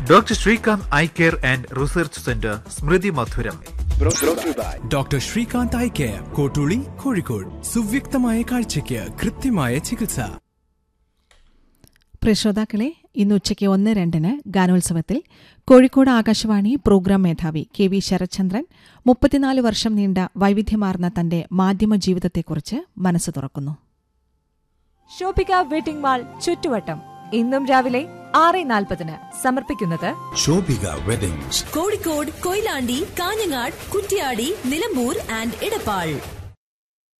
doctor Srikanth eye care and research centre സ്മൃതി മധുരം doctor Srikanth eye care Kottooli Kozhikode സുവ്യക്തമായ കാഴ്ചയ്ക്ക് കൃത്യമായ ചികിത്സ പ്രിയശ്രോതാക്കളെ ഇന്ന് ഉച്ചയ്ക്ക് ഒന്ന് രണ്ടിന് ഗാനോത്സവത്തിൽ കോഴിക്കോട് ആകാശവാണി പ്രോഗ്രാം മേധാവി കെ വി ശരത്ചന്ദ്രൻ മുപ്പത്തിനാല് വർഷം നീണ്ട വൈവിധ്യമാർന്ന തന്റെ മാധ്യമ ജീവിതത്തെക്കുറിച്ച് മനസ്സ് തുറക്കുന്നു ഷോപ്പിക വെഡിംഗ് മാൾ ചുറ്റുവട്ടം ഇന്നും രാവിലെ ആറ് നാൽപ്പതിന് സമർപ്പിക്കുന്നത് ശോഭിക വെഡിങ്സ് കോഴിക്കോട് കൊയിലാണ്ടി കാഞ്ഞങ്ങാട് കുറ്റ്യാടി നിലമ്പൂർ ആൻഡ് ഇടപ്പാൾ